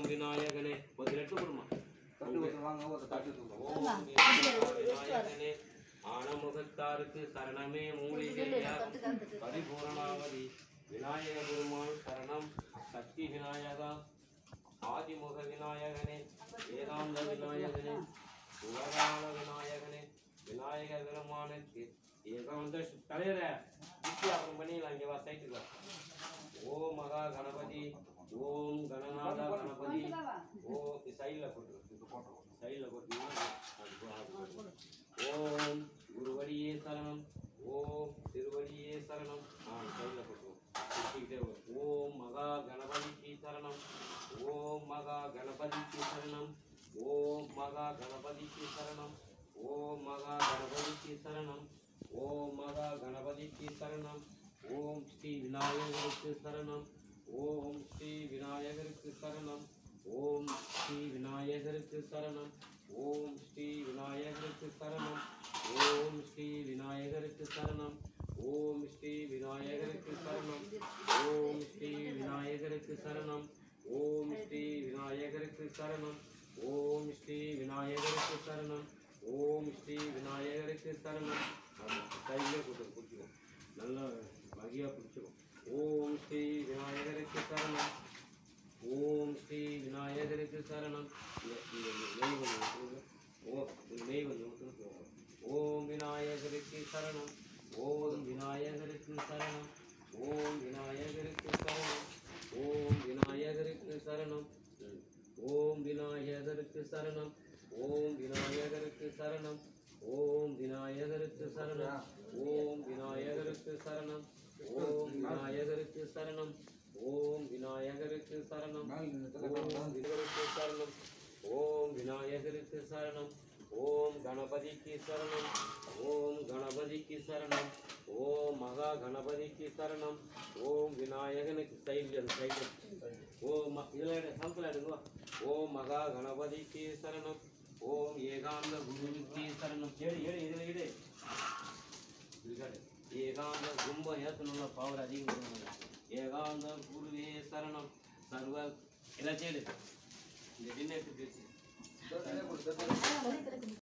விநாயகனே ஒரு லெட்டு கொடுமா தட்டு கொடுத்து வாங்க ஒரு தட்டு கொடுத்து ஓம் விநாயகனே ஆனமுகத்தாருக்கு சரணமே மூலிகையா பரிபூரணாவதி விநாயக பெருமான் சரணம் சக்தி விநாயகா ஆதிமுக விநாயகனே வேதாந்த விநாயகனே சுவகால விநாயகனே விநாயக பெருமானுக்கு ஏகாந்த சு- தலைவர வித்தியாசம் பண்ணிடலாம் இங்கே வா சைட்டுக்கு வா. ஓம் மகா கணபதி ஓம் கணநாத கணபதி ஓம் சைடில் போட்டு சைடில் போட்டீங்கன்னா அது போ- அது போட்டு. ஓம் குருவடியே சரணம் ஓம் திருவடியே சரணம் ஆ சைடில் போட்டு சுற்றிக்கிட்டே வரும். ஓம் மகா கணபதிக்கு சரணம் ஓம் மகா கணபதிக்கு சரணம் ஓம் மகா கணபதிக்கு சரணம் ஓம் மகா கணபதிக்கு சரணம் ஓம் மகா கணபதிக்கு சரணம் ஓம் ஸ்ரீ விநாயகருக்கு சரணம் ஓம் ஸ்ரீ விநாயகருக்கு சரணம் ஓம் ஸ்ரீ விநாயகருக்கு சரணம் ஓம் ஸ்ரீ விநாயகருக்கு சரணம் ஓம் ஸ்ரீ விநாயகருக்கு சரணம் ஓம் ஸ்ரீ விநாயகருக்கு சரணம் ஓம் ஸ்ரீ விநாயகருக்கு சரணம் ஓம் ஸ்ரீ விநாயகருக்கு சரணம் ஓம் ஸ்ரீ விநாயகருக்கு சரணம் ஓம் ஸ்ரீ விநாயகருக்கு சரணம் ஆமா, கையிலே போட்டு பிடிச்சிக்கோ நல்லா வகையாக பிடிச்சிக்கோ ஓம் ஸ்ரீ விநாயகருக்கு சரணம் ஓம் ஸ்ரீ விநாயகருக்கு சரணம் இந்த- இந்த நெய் கொஞ்சம் ஊத்துங்க. ஓ இந்த நெய் கொஞ்சம் ஊத்துங்க. ஓம் விநாயகருக்கு சரணம் ஓம் விநாயகருக்கு சரணம் ஓம் விநாயகருக்கு சரணம் ஓம் விநாயகருக்கு சரணம் ம். ஓம் விநாயகருக்கு சரணம் ஓம் விநாயகருக்கு சரணம் ஓம் விநாயகருக்கு சரணம் ஓம் விநாயகருக்கு சரணம் ஓம் விநாயகருக்கு சரணம் ஓம் விநாயகருக்கு சரணம் ஓம் விநாயகருக்கு சரணம் ஓம் விநாயகருக்கு சரணம் ஓம் கணபதிக்கு சரணம் ஓம் கணபதிக்கு சரணம் ஓம் மகா கணபதிக்கு சரணம் ஓம் விநாயகனுக்கு சைடில் சைடில் ஓம் ம- இதுல எடு, சமத்துல எடுங்க வா. ஓம் மகா கணபதிக்கு சரணம் ஓம் ஏகாந்த குருவுக்கு சரணம் எடு எடு இதுல எடு இருக்காடு. ஏகாந்த கும்ப ஏத்தனுள்ள பவர் அதிகம் ஏகாந்த குருவே சரணம் சர்வ எல்லாத்தையும் எடு இந்த டின்னருக்கு பேசி தட்டு கொடுத்து